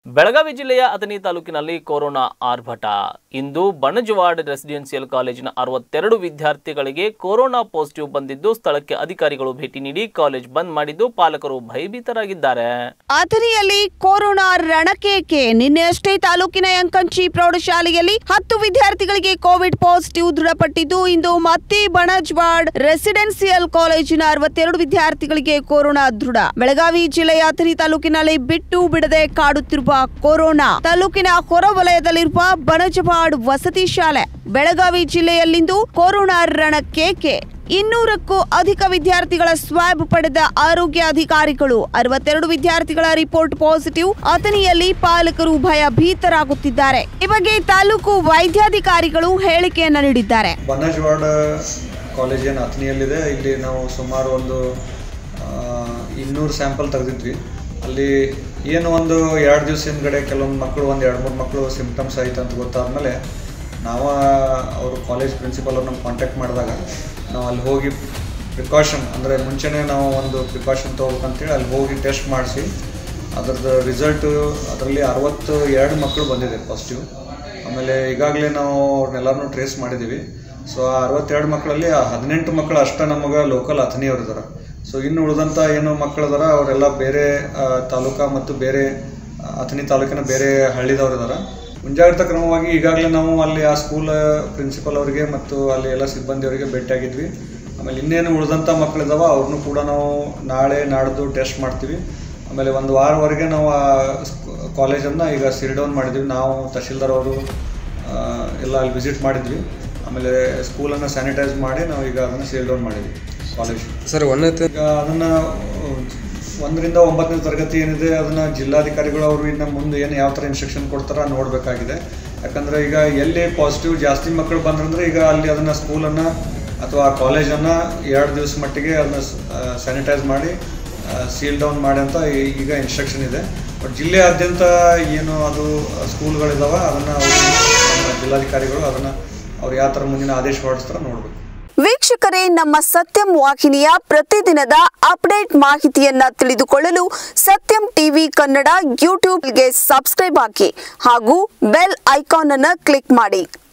ಬೆಳಗಾವಿ ಜಿಲ್ಲೆಯ ಅಥಣಿ ತಾಲೂಕಿನಲ್ಲಿ ಕೊರೋನಾ ಆರ್ಭಟ ಇಂದು ಬಣಜವಾಡ್ ರೆಸಿಡೆನ್ಸಿಯಲ್ ಕಾಲೇಜಿನ ಅರವತ್ತೆರಡು ವಿದ್ಯಾರ್ಥಿಗಳಿಗೆ ಕೊರೋನಾ ಪಾಸಿಟಿವ್ ಬಂದಿದ್ದು ಸ್ಥಳಕ್ಕೆ ಅಧಿಕಾರಿಗಳು ಭೇಟಿ ನೀಡಿ ಕಾಲೇಜ್ ಬಂದ್ ಮಾಡಿದ್ದು ಪಾಲಕರು ಭಯಭೀತರಾಗಿದ್ದಾರೆ ಅಥಣಿಯಲ್ಲಿ ಕೊರೋನಾ ರಣಕೇಕೆ ನಿನ್ನೆಯಷ್ಟೇ ತಾಲೂಕಿನ ಯಂಕಂಚಿ ಪ್ರೌಢಶಾಲೆಯಲ್ಲಿ ಹತ್ತು ವಿದ್ಯಾರ್ಥಿಗಳಿಗೆ ಕೋವಿಡ್ ಪಾಸಿಟಿವ್ ದೃಢಪಟ್ಟಿದ್ದು ಇಂದು ಮತ್ತೆ ಬಣಜ್ವಾಡ್ ರೆಸಿಡೆನ್ಸಿಯಲ್ ಕಾಲೇಜಿನ ಅರವತ್ತೆರಡು ವಿದ್ಯಾರ್ಥಿಗಳಿಗೆ ಕೊರೋನಾ ದೃಢ ಬೆಳಗಾವಿ ಜಿಲ್ಲೆಯ ಅಥಣಿ ತಾಲೂಕಿನಲ್ಲಿ ಬಿಟ್ಟು ಬಿಡದೆ ಕಾಡುತ್ತಿರುವ ಕೊರೋನಾ ತಾಲೂಕಿನ ಹೊರವಲಯದಲ್ಲಿರುವ ಬಣಜವಾಡ್ ವಸತಿ ಶಾಲೆ ಬೆಳಗಾವಿ ಜಿಲ್ಲೆಯಲ್ಲಿಂದು ಕೊರೋನಾ ರಣಕೇಕೆ ಇನ್ನೂರಕ್ಕೂ ಅಧಿಕ ವಿದ್ಯಾರ್ಥಿಗಳ ಸ್ವಾಬ್ ಪಡೆದ ಆರೋಗ್ಯ ಅಧಿಕಾರಿಗಳು ಅರವತ್ತೆರಡು ವಿದ್ಯಾರ್ಥಿಗಳ ರಿಪೋರ್ಟ್ ಪಾಸಿಟಿವ್ ಅಥಣಿಯಲ್ಲಿ ಪಾಲಕರು ಭಯಭೀತರಾಗುತ್ತಿದ್ದಾರೆ ಈ ಬಗ್ಗೆ ತಾಲೂಕು ವೈದ್ಯಾಧಿಕಾರಿಗಳು ಹೇಳಿಕೆಯನ್ನ ನೀಡಿದ್ದಾರೆ ಬನ್ನಜ್ವಾಡ ಕಾಲೇಜ್ ಏನು ಅಥಣಿಯಲ್ಲಿದೆ ಇಲ್ಲಿ ನಾವು ಸುಮಾರು ಒಂದು ಇನ್ನೂರು ಸ್ಯಾಂಪಲ್ ತೆಗೆದಿದ್ವಿ ಅಲ್ಲಿ ಏನು ಒಂದು ಎರಡು ದಿವಸ ಹಿಂದ್ಗಡೆ ಕೆಲವೊಂದು ಮಕ್ಕಳು ಒಂದು ಎರಡು ಮೂರು ಮಕ್ಕಳು ಸಿಮ್ಟಮ್ಸ್ ಆಯ್ತು ಅಂತ ಗೊತ್ತಾದ್ಮೇಲೆ ನಾವು ಅವರು ಕಾಲೇಜ್ ಪ್ರಿನ್ಸಿಪಲ್ ಅವ್ರು ನಮ್ಗೆ ಕಾಂಟ್ಯಾಕ್ಟ್ ಮಾಡಿದಾಗ ನಾವು ಅಲ್ಲಿ ಹೋಗಿ ಪ್ರಿಕಾಷನ್ ಅಂದರೆ ಮುಂಚೆನೇ ನಾವು ಒಂದು ಪ್ರಿಕಾಷನ್ ತೊಗೋಬೇಕಂತೇಳಿ ಅಲ್ಲಿ ಹೋಗಿ ಟೆಸ್ಟ್ ಮಾಡಿಸಿ ಅದರದ್ದು ರಿಸಲ್ಟು ಅದರಲ್ಲಿ ಅರವತ್ತು ಎರಡು ಮಕ್ಕಳು ಬಂದಿದೆ ಪಾಸಿಟಿವ್ ಆಮೇಲೆ ಈಗಾಗಲೇ ನಾವು ಅವ್ರನ್ನೆಲ್ಲರನ್ನೂ ಟ್ರೇಸ್ ಮಾಡಿದ್ದೀವಿ ಸೊ ಆ ಅರವತ್ತೆರಡು ಮಕ್ಕಳಲ್ಲಿ ಆ ಹದಿನೆಂಟು ಮಕ್ಕಳು ಅಷ್ಟೇ ನಮಗೆ ಲೋಕಲ್ ಅಥಣಿಯವ್ರು ಇದ್ದಾರೆ ಸೊ ಇನ್ನು ಉಳಿದಂಥ ಏನು ಮಕ್ಕಳು ಇದಾರೆ ಅವರೆಲ್ಲ ಬೇರೆ ಆ, ತಾಲೂಕಾ ಮತ್ತು ಬೇರೆ ಆ, ಅಥಣಿ ತಾಲೂಕಿನ ಬೇರೆ ಹಳ್ಳಿದವ್ರು ಇದ್ದಾರೆ ಮುಂಜಾಗ್ರತಾ ಕ್ರಮವಾಗಿ ಈಗಾಗಲೇ ನಾವು ಅಲ್ಲಿ ಆ ಸ್ಕೂಲ್ ಪ್ರಿನ್ಸಿಪಲ್ ಅವರಿಗೆ ಮತ್ತು ಅಲ್ಲಿ ಎಲ್ಲ ಸಿಬ್ಬಂದಿಯವರಿಗೆ ಭೇಟಿಯಾಗಿದ್ವಿ ಆಮೇಲೆ ಇನ್ನೇನು ಉಳಿದಂಥ ಮಕ್ಕಳಿದಾವ ಅವ್ರನ್ನೂ ಕೂಡ ನಾವು ನಾಳೆ ನಾಡ್ದು ಟೆಸ್ಟ್ ಮಾಡ್ತೀವಿ ಆಮೇಲೆ ಒಂದು ವಾರವರೆಗೆ ನಾವು ಆ ಕಾಲೇಜನ್ನು ಈಗ ಸೀಲ್ ಡೌನ್ ಮಾಡಿದ್ವಿ ನಾವು ತಹಶೀಲ್ದಾರ್ ಅವರು ಆ, ಎಲ್ಲ ಅಲ್ಲಿ ವಿಸಿಟ್ ಮಾಡಿದ್ವಿ ಆಮೇಲೆ ಸ್ಕೂಲನ್ನು ಸ್ಯಾನಿಟೈಸ್ ಮಾಡಿ ನಾವು ಈಗ ಅದನ್ನು ಸೀಲ್ ಡೌನ್ ಮಾಡಿದ್ವಿ ಕಾಲೇಜ್ ಸರ್ ಒಂದನೇ ಈಗ ಅದನ್ನು ಒಂದರಿಂದ ಒಂಬತ್ತನೇ ತರಗತಿ ಏನಿದೆ ಅದನ್ನು ಜಿಲ್ಲಾಧಿಕಾರಿಗಳು ಅವರು ಇನ್ನು ಮುಂದೆ ಏನು ಯಾವ ಥರ ಇನ್ಸ್ಟ್ರಕ್ಷನ್ ಕೊಡ್ತಾರ ನೋಡಬೇಕಾಗಿದೆ ಯಾಕಂದರೆ ಈಗ ಎಲ್ಲಿ ಪಾಸಿಟಿವ್ ಜಾಸ್ತಿ ಮಕ್ಕಳು ಬಂದ್ರಂದ್ರೆ ಈಗ ಅಲ್ಲಿ ಅದನ್ನು ಸ್ಕೂಲನ್ನು ಅಥವಾ ಕಾಲೇಜನ್ನು ಎರಡು ದಿವಸ ಮಟ್ಟಿಗೆ ಅದನ್ನು ಸ್ಯಾನಿಟೈಸ್ ಮಾಡಿ ಸೀಲ್ ಡೌನ್ ಮಾಡಿ ಅಂತ ಈ- ಈಗ ಇನ್ಸ್ಟ್ರಕ್ಷನ್ ಇದೆ ಬಟ್ ಜಿಲ್ಲೆಯಾದ್ಯಂತ ಏನು ಅದು ಸ್ಕೂಲ್ಗಳಿದಾವೆ ಅದನ್ನು ಅವರು ಜಿಲ್ಲಾಧಿಕಾರಿಗಳು ಅದನ್ನು ಅವ್ರು ಯಾವ ಥರ ಮುಂದಿನ ಆದೇಶ ಹೊರಡಿಸ್ತಾರ ನೋಡಬೇಕು ವೀಕ್ಷಕರೇ ನಮ್ಮ ಸತ್ಯಂ ವಾಹಿನಿಯ ಪ್ರತಿದಿನದ ಅಪ್ಡೇಟ್ ಮಾಹಿತಿಯನ್ನ ತಿಳಿದುಕೊಳ್ಳಲು ಸತ್ಯಂ ಟಿವಿ ಕನ್ನಡ ಯೂಟ್ಯೂಬ್ಗೆ ಸಬ್ಸ್ಕ್ರೈಬ್ ಹಾಕಿ ಹಾಗೂ ಬೆಲ್ ಐಕಾನ್ ಅನ್ನು ಕ್ಲಿಕ್ ಮಾಡಿ